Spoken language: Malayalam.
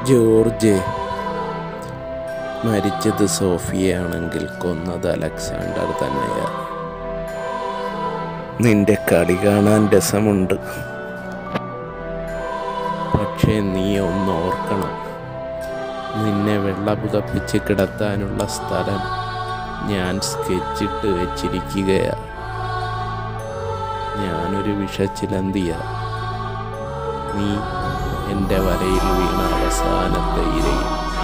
ജോർജ് മരിച്ചത് സോഫിയയാണെങ്കിൽ കൊന്നത് അലക്സാണ്ടർ തന്നെയാ നിന്റെ കളി കാണാൻ രസമുണ്ട് പക്ഷേ നീ ഒന്ന് ഓർക്കണം നിന്നെ വെള്ള പുതപ്പിച്ച് കിടത്താനുള്ള സ്ഥലം ഞാൻ സ്കെച്ചിട്ട് വെച്ചിരിക്കുകയാ ഞാനൊരു വിഷച്ചിലന്തിയ നീ എൻ്റെ വരയിൽ വീണ അവസാനത്തെ ഇരയിൽ